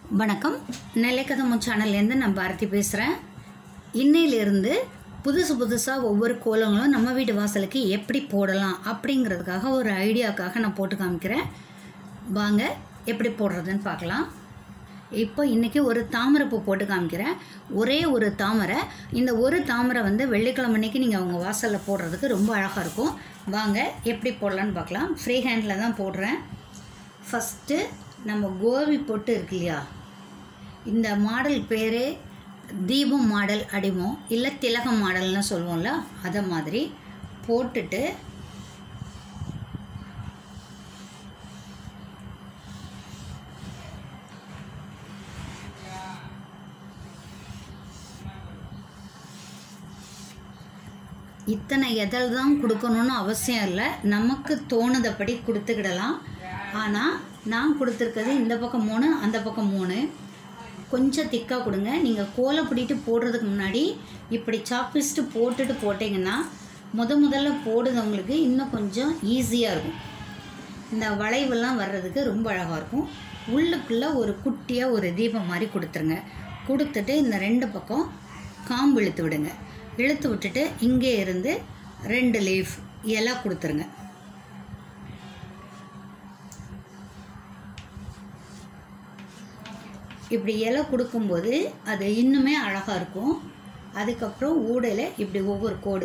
வணக்கம் நெல்லைக்கதமு சேனல்லேருந்து நான் பாரதி பேசுகிறேன் இன்னையிலேருந்து புதுசு புதுசாக ஒவ்வொரு கோலங்களும் நம்ம வீட்டு வாசலுக்கு எப்படி போடலாம் அப்படிங்கிறதுக்காக ஒரு ஐடியாக்காக நான் போட்டு காமிக்கிறேன் வாங்க எப்படி போடுறதுன்னு பார்க்கலாம் இப்போ இன்றைக்கி ஒரு தாமரை பூ போட்டு காமிக்கிறேன் ஒரே ஒரு தாமரை இந்த ஒரு தாமரை வந்து வெள்ளிக்கிழமை அன்னைக்கு நீங்கள் உங்கள் வாசலில் போடுறதுக்கு ரொம்ப அழகாக இருக்கும் வாங்க எப்படி போடலான்னு பார்க்கலாம் ஃப்ரீ ஹேண்டில் தான் போடுறேன் ஃபஸ்ட்டு நம்ம கோபி பொட்டு இருக்கு இல்லையா இந்த மாடல் பேரே தீபம் மாடல் அடிமோ இல்லை திலகம் மாடல்னு சொல்லுவோம்ல அதை மாதிரி போட்டுட்டு இத்தனை எதழ் தான் கொடுக்கணும்னு அவசியம் இல்லை நமக்கு தோணுதப்படி கொடுத்துக்கிடலாம் ஆனால் நான் கொடுத்துருக்கிறது இந்த பக்கம் மூணு அந்த பக்கம் மூணு கொஞ்சம் திக்காக கொடுங்க நீங்கள் கோலை பிடிட்டு போடுறதுக்கு முன்னாடி இப்படி சாப்பிஸ்ட்டு போட்டுட்டு போட்டிங்கன்னா முத முதல்ல போடுறவங்களுக்கு இன்னும் கொஞ்சம் ஈஸியாக இருக்கும் இந்த வளைவெல்லாம் வர்றதுக்கு ரொம்ப அழகாக இருக்கும் உள்ளுக்குள்ளே ஒரு குட்டியாக ஒரு தீபம் மாதிரி கொடுத்துருங்க கொடுத்துட்டு இந்த ரெண்டு பக்கம் காம்பு இழுத்து விடுங்க இழுத்து விட்டுட்டு இங்கே இருந்து ரெண்டு லீஃப் இலை கொடுத்துருங்க இப்படி இலை கொடுக்கும்போது அது இன்னுமே அழகாக இருக்கும் அதுக்கப்புறம் ஊடையில் இப்படி ஒவ்வொரு கோடு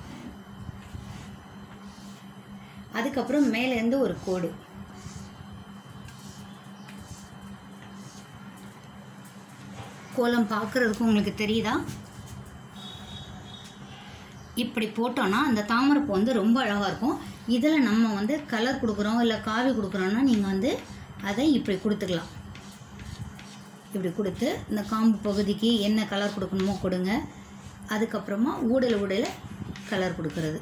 அதுக்கப்புறம் மேலேருந்து ஒரு கோடு கோலம் பார்க்குறதுக்கு உங்களுக்கு தெரியுதா இப்படி போட்டோன்னா அந்த தாமரைப்பூ வந்து ரொம்ப அழகாக இருக்கும் இதில் நம்ம வந்து கலர் கொடுக்குறோம் இல்லை காவி கொடுக்குறோன்னா நீங்கள் வந்து அதை இப்படி கொடுத்துக்கலாம் இப்படி கொடுத்து இந்த காம்பு பகுதிக்கு என்ன கலர் கொடுக்கணுமோ கொடுங்க அதுக்கப்புறமா ஊடல் ஊடல கலர் கொடுக்கறது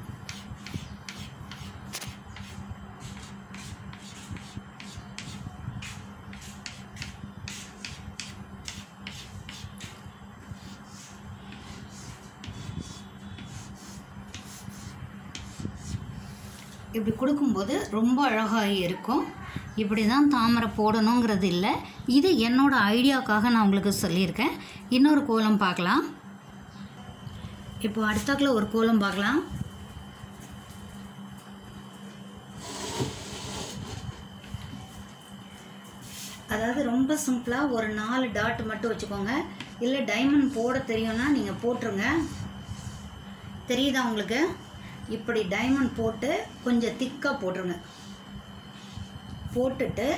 இப்படி கொடுக்கும்போது ரொம்ப அழகாக இருக்கும் இப்படி தான் தாமரை போடணுங்கிறது இல்லை இது என்னோட ஐடியாக்காக நான் உங்களுக்கு சொல்லியிருக்கேன் இன்னொரு கோலம் பார்க்கலாம் இப்போ அடுத்தாக்கில் ஒரு கோலம் பார்க்கலாம் அதாவது ரொம்ப சிம்பிளாக ஒரு நாலு டாட் மட்டும் வச்சுக்கோங்க இல்லை டைமண்ட் போட தெரியும்னா நீங்கள் போட்டுருங்க தெரியுதா உங்களுக்கு இப்படி டைமண்ட் போட்டு கொஞ்சம் திக்காக போட்டுருங்க போட்டுட்டு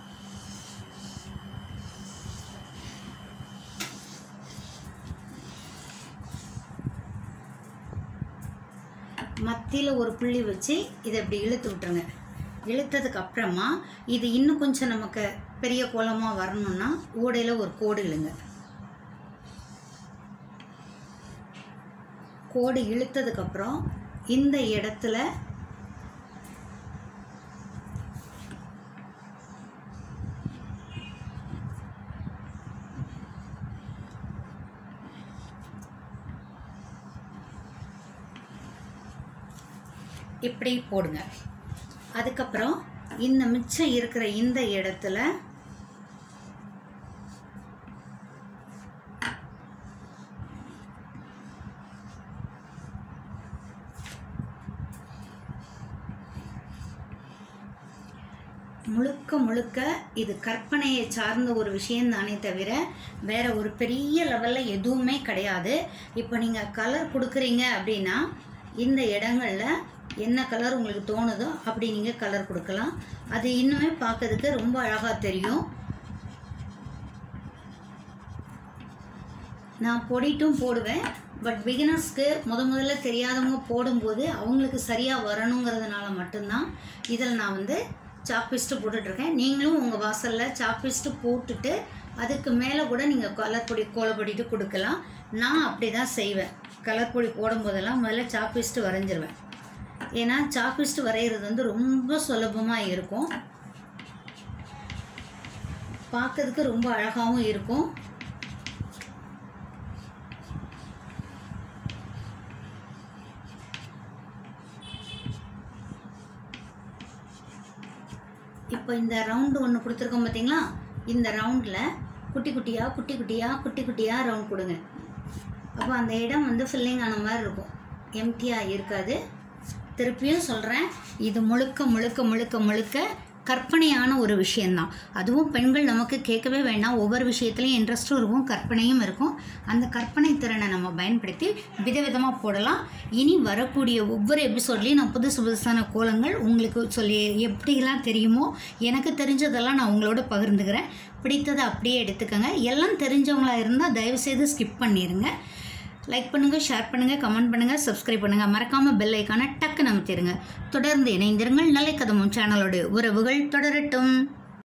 மத்தியில் ஒரு புள்ளி வச்சு இதை இப்படி இழுத்து விட்டுருங்க இழுத்ததுக்கு அப்புறமா இது இன்னும் கொஞ்சம் நமக்கு பெரிய கோலமாக வரணும்னா ஓடையில் ஒரு கோடு இழுங்க கோடு இழுத்ததுக்கப்புறம் இந்த இடத்துல இப்படி போடுங்க அதுக்கப்புறம் இந்த மிச்சம் இருக்கிற இந்த இடத்துல முழுக்க முழுக்க இது கற்பனையை சார்ந்த ஒரு விஷயம் தானே தவிர வேற ஒரு பெரிய லெவலில் எதுவுமே கிடையாது இப்போ நீங்கள் கலர் கொடுக்குறீங்க அப்படின்னா இந்த இடங்களில் என்ன கலர் உங்களுக்கு தோணுதோ அப்படி நீங்கள் கலர் கொடுக்கலாம் அது இன்னுமே பார்க்கறதுக்கு ரொம்ப அழகாக தெரியும் நான் பொடிட்டும் போடுவேன் பட் பிகினர்ஸ்க்கு முத முதல்ல தெரியாதவங்க போடும்போது அவங்களுக்கு சரியாக வரணுங்கிறதுனால மட்டும்தான் இதில் நான் வந்து சாக்பீஸ்ட்டு போட்டுட்ருக்கேன் நீங்களும் உங்கள் வாசலில் சாக்பீஸ்ட்டு போட்டுட்டு அதுக்கு மேலே கூட நீங்கள் கலர் பொடி கோலப்பொடிட்டு கொடுக்கலாம் நான் அப்படி தான் செய்வேன் கலர் பொடி போடும்போதெல்லாம் முதல்ல சாக்பீஸ்ட்டு வரைஞ்சிருவேன் ஏன்னா சாக்பீஸ்ட்டு வரைகிறது வந்து ரொம்ப சுலபமாக இருக்கும் பார்க்கறதுக்கு ரொம்ப அழகாகவும் இருக்கும் இப்போ இந்த ரவுண்டு ஒன்று கொடுத்துருக்கோம் பார்த்தீங்களா இந்த ரவுண்டில் குட்டி குட்டியாக குட்டி குட்டியாக குட்டி குட்டியாக ரவுண்ட் கொடுங்க அப்போ அந்த இடம் வந்து ஃபில்லிங் ஆன மாதிரி இருக்கும் எம்டியாக இருக்காது திருப்பியும் சொல்கிறேன் இது முழுக்க முழுக்க முழுக்க முழுக்க கற்பனையான ஒரு விஷயந்தான் அதுவும் பெண்கள் நமக்கு கேட்கவே வேண்டாம் ஒவ்வொரு விஷயத்துலையும் இன்ட்ரெஸ்ட்டும் இருக்கும் கற்பனையும் இருக்கும் அந்த கற்பனை திறனை நம்ம பயன்படுத்தி விதவிதமாக போடலாம் இனி வரக்கூடிய ஒவ்வொரு எபிசோட்லேயும் நான் புதுசு புதுசான கோலங்கள் உங்களுக்கு சொல்லி எப்படிலாம் தெரியுமோ எனக்கு தெரிஞ்சதெல்லாம் நான் உங்களோட பகிர்ந்துக்கிறேன் பிடித்ததை அப்படியே எடுத்துக்கோங்க எல்லாம் தெரிஞ்சவங்களா இருந்தால் தயவுசெய்து ஸ்கிப் பண்ணிடுங்க லைக் பண்ணுங்கள் ஷேர் பண்ணுங்கள் கமெண்ட் பண்ணுங்கள் சப்ஸ்கிரைப் பண்ணுங்கள் மறக்காமல் பெல் ஐக்கானை டக்கு நமத்திருங்க தொடர்ந்து இணைந்திருங்கள் நல்ல கதமும் சேனலோட உறவுகள் தொடரட்டும்